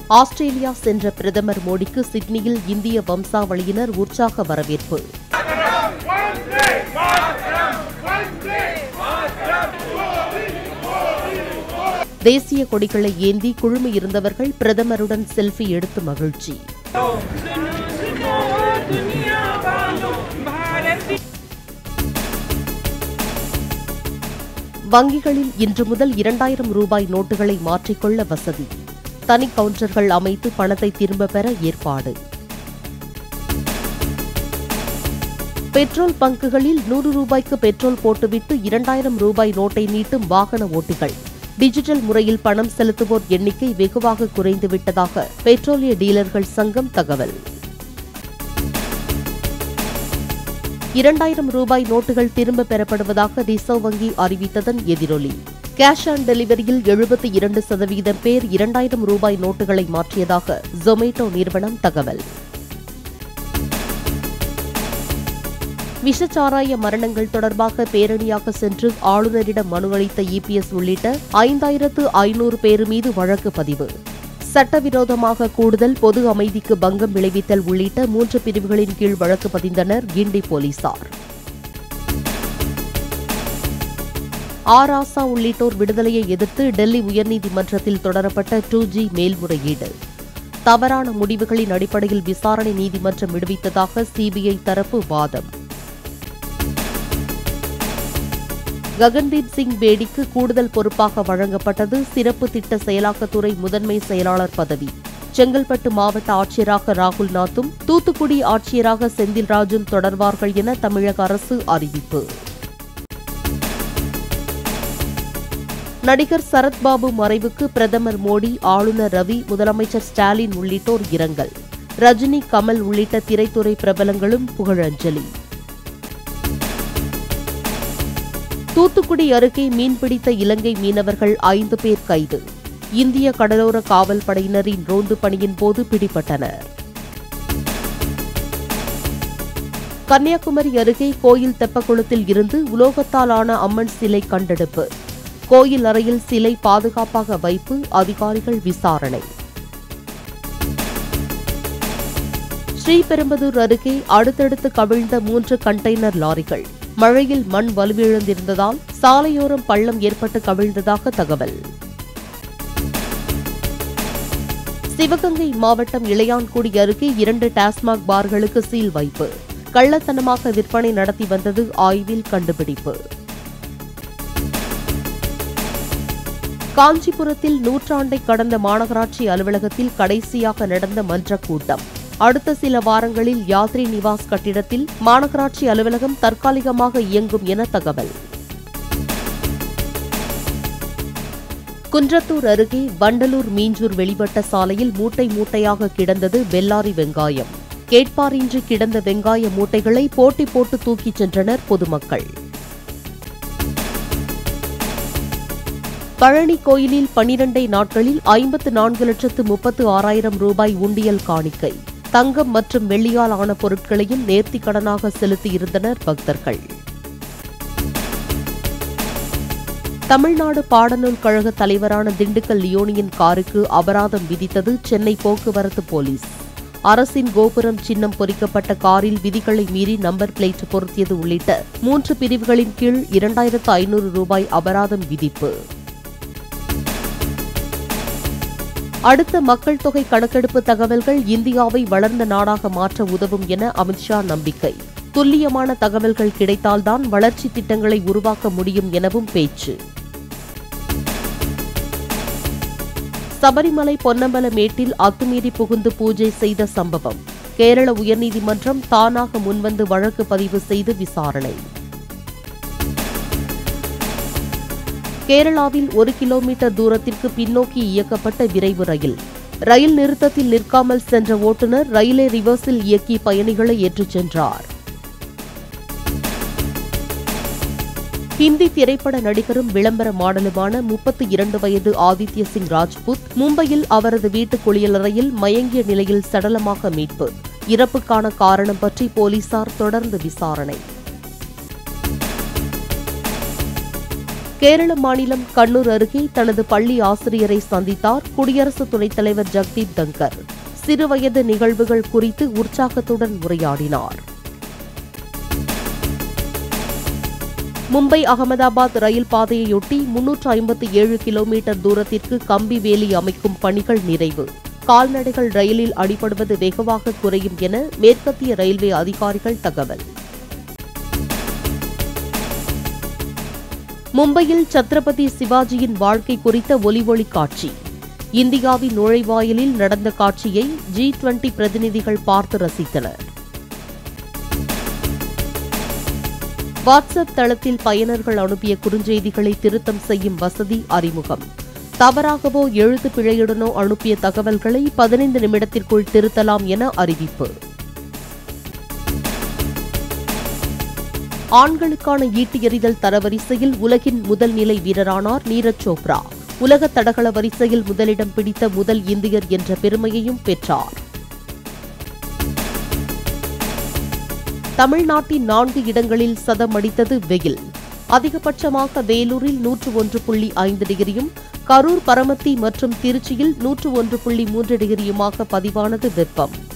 Australia சென்ற பிரதமர் மோடிக்கு சிட்னியில் இந்திய வம்சாவளியினர் உற்சாக வரவேற்பு தேசிய கொடிகளை ஏந்தி குழுமியிருந்தவர்கள் பிரதமருடன் செல்ஃபி எடுத்து மகிழ்ச்சி வங்கிகளில் இன்று முதல் இரண்டாயிரம் ரூபாய் நோட்டுகளை மாற்றிக்கொள்ள வசதி தனி கவுண்டர்கள் அமைத்து பணத்தை திரும்பப் பெற ஏற்பாடு பெட்ரோல் பங்குகளில் நூறு ரூபாய்க்கு பெட்ரோல் போட்டுவிட்டு இரண்டாயிரம் ரூபாய் நோட்டை நீட்டும் வாகன ஓட்டிகள் டிஜிட்டல் முறையில் பணம் செலுத்துவோர் எண்ணிக்கை வெகுவாக குறைந்துவிட்டதாக பெட்ரோலிய டீலர்கள் சங்கம் தகவல் இரண்டாயிரம் ரூபாய் நோட்டுகள் திரும்ப பெறப்படுவதாக ரிசர்வ் வங்கி அறிவித்ததன் எதிரொலி கேஷ் ஆன் டெலிவரியில் எழுபத்தி இரண்டு சதவீதம் பேர் இரண்டாயிரம் ரூபாய் நோட்டுகளை மாற்றியதாக ஜொமேட்டோ நிறுவனம் தகவல் விஷச்சாராய மரணங்கள் தொடர்பாக பேரணியாக சென்று ஆளுநரிடம் மனு அளித்த இபிஎஸ் உள்ளிட்ட ஐந்தாயிரத்து ஐநூறு பேர் மீது வழக்கு பதிவு சட்டவிரோதமாக கூடுதல் பொது அமைதிக்கு பங்கம் விளைவித்தல் உள்ளிட்ட மூன்று பிரிவுகளின் கீழ் வழக்கு பதிந்தனர் கிண்டி போலீசார் ஆர் ஆசா உள்ளிட்டோர் விடுதலையை எதிர்த்து டெல்லி உயர்நீதிமன்றத்தில் தொடரப்பட்ட டூ ஜி மேல்முறையீடு தவறான முடிவுகளின் அடிப்படையில் விசாரணை நீதிமன்றம் விடுவித்ததாக சிபிஐ தரப்பு வாதம் ககன்தீப் சிங் பேடிக்கு கூடுதல் பொறுப்பாக வழங்கப்பட்டது சிறப்பு திட்ட செயலாக்கத்துறை முதன்மை செயலாளர் பதவி செங்கல்பட்டு மாவட்ட ஆட்சியராக ராகுல் நாத்தும் தூத்துக்குடி ஆட்சியராக செந்தில்ராஜும் தொடர்வார்கள் என தமிழக அரசு அறிவிப்பு நடிகர் சரத்பாபு மறைவுக்கு பிரதமர் மோடி ஆளுநர் ரவி முதலமைச்சர் ஸ்டாலின் உள்ளிட்டோர் இரங்கல் ரஜினி கமல் உள்ளிட்ட திரைத்துறை பிரபலங்களும் புகழஞ்சலி தூத்துக்குடி அருகே மீன்பிடித்த இலங்கை மீனவர்கள் ஐந்து பேர் கைது இந்திய கடலோர காவல் படையினரின் ரோந்து பணியின் போது பிடிபட்டனர் கன்னியாகுமரி அருகே கோயில் தெப்பக்குளத்தில் இருந்து உலோகத்தால் ஆன அம்மன் சிலை கண்டெடுப்பு கோயில் அறையில் சிலை பாதுகாப்பாக வைப்பு அதிகாரிகள் விசாரணை ஸ்ரீபெரும்புதூர் அருகே அடுத்தடுத்து கவிழ்ந்த மூன்று கண்டெய்னர் லாரிகள் மழையில் மண் வலுவிழந்திருந்ததால் சாலையோரம் பள்ளம் ஏற்பட்டு கவிழ்ந்ததாக தகவல் சிவகங்கை மாவட்டம் இளையான்குடி அருகே இரண்டு டாஸ்மாக் பார்களுக்கு சீல் வைப்பு கள்ளத்தனமாக விற்பனை நடத்தி வந்தது ஆய்வில் கண்டுபிடிப்பு காஞ்சிபுரத்தில் நூற்றாண்டை கடந்த மாநகராட்சி அலுவலகத்தில் கடைசியாக நடந்த மன்ற கூட்டம் அடுத்த சில வாரங்களில் யாத்ரி நிவாஸ் கட்டிடத்தில் மாநகராட்சி அலுவலகம் தற்காலிகமாக இயங்கும் என தகவல் குன்றத்தூர் அருகே வண்டலூர் மீஞ்சூர் வெளிவட்ட சாலையில் மூட்டை மூட்டையாக கிடந்தது பெல்லாரி வெங்காயம் கேட்பாரின்றி கிடந்த வெங்காய மூட்டைகளை போட்டி போட்டு தூக்கிச் சென்றனர் பொதுமக்கள் பழனி கோயிலில் பனிரெண்டை நாட்களில் ஐம்பத்து நான்கு லட்சத்து முப்பத்து ஆறாயிரம் ரூபாய் உண்டியல் காணிக்கை தங்கம் மற்றும் வெள்ளியால் ஆன பொருட்களையும் நேர்த்திக் கடனாக செலுத்தியிருந்தனர் பக்தர்கள் தமிழ்நாடு பாடநூல் கழக தலைவரான திண்டுக்கல் லியோனியின் காருக்கு அபராதம் விதித்தது சென்னை போக்குவரத்து போலீஸ் அரசின் கோபுரம் சின்னம் பொறிக்கப்பட்ட காரில் விதிகளை மீறி நம்பர் பிளேட் பொருத்தியது உள்ளிட்ட மூன்று பிரிவுகளின் கீழ் இரண்டாயிரத்து ஐநூறு ரூபாய் அபராதம் விதிப்பு அடுத்த மக்கள் தொகை கணக்கெடுப்பு தகவல்கள் இந்தியாவை வளர்ந்த நாடாக மாற்ற உதவும் என அமித்ஷா நம்பிக்கை துல்லியமான தகவல்கள் கிடைத்தால்தான் வளர்ச்சி திட்டங்களை உருவாக்க முடியும் எனவும் பேச்சு சபரிமலை பொன்னம்பல மேட்டில் அத்துமீறி புகுந்து பூஜை செய்த சம்பவம் கேரள உயர்நீதிமன்றம் தானாக முன்வந்து வழக்கு பதிவு செய்து விசாரணை கேரளாவில் ஒரு கிலோமீட்டர் தூரத்திற்கு பின்னோக்கி இயக்கப்பட்ட விரைவு ரயில் ரயில் நிறுத்தத்தில் நிற்காமல் சென்ற ஓட்டுநர் ரயிலை ரிவர்ஸில் இயக்கி பயணிகளை ஏற்றிச் சென்றார் ஹிந்தி திரைப்பட நடிகரும் விளம்பர மாடலுமான முப்பத்தி இரண்டு வயது ஆதித்ய சிங் ராஜ்புத் மும்பையில் அவரது வீட்டு குளியலறையில் மயங்கிய நிலையில் சடலமாக மீட்பு இறப்புக்கான காரணம் பற்றி போலீசார் தொடர்ந்து விசாரணை கேரள மாநிலம் கண்ணூர் அருகே தனது பள்ளி ஆசிரியரை சந்தித்தார் குடியரசு துணைத் தலைவர் ஜக்தீப் தங்கர் சிறுவயது நிகழ்வுகள் குறித்து உற்சாகத்துடன் உரையாடினார் மும்பை அகமதாபாத் ரயில் பாதையொட்டி முன்னூற்று ஐம்பத்தி ஏழு கிலோமீட்டர் தூரத்திற்கு கம்பி வேலி அமைக்கும் பணிகள் நிறைவு கால்நடைகள் ரயிலில் அடிபடுவது வெகுவாக குறையும் என மேற்கத்திய ரயில்வே அதிகாரிகள் தகவல் மும்பையில் சத்ரபதி சிவாஜியின் வாழ்க்கை குறித்த ஒலி ஒளி காட்சி இந்தியாவின் நுழைவாயிலில் நடந்த காட்சியை ஜி டுவெண்டி பிரதிநிதிகள் பார்த்து ரசித்தனர் வாட்ஸ்அப் தளத்தில் பயனர்கள் அனுப்பிய குறுஞ்செய்திகளை திருத்தம் செய்யும் வசதி அறிமுகம் தவறாகவோ எழுத்து பிழையுடனோ அனுப்பிய தகவல்களை பதினைந்து நிமிடத்திற்குள் திருத்தலாம் என அறிவிப்பு ஆண்களுக்கான ஈட்டி எறிதல் தரவரிசையில் உலகின் முதல் நிலை வீரரானார் நீரஜ் சோப்ரா உலக தடகள வரிசையில் முதலிடம் பிடித்த முதல் இந்தியர் என்ற பெருமையையும் பெற்றார் தமிழ்நாட்டின் நான்கு இடங்களில் சதம் அடித்தது வெயில் அதிகபட்சமாக வேலூரில் நூற்று ஒன்று புள்ளி ஐந்து டிகிரியும் கரூர் பரமத்தி மற்றும் திருச்சியில் நூற்று ஒன்று புள்ளி மூன்று டிகிரியுமாக பதிவானது வெப்பம்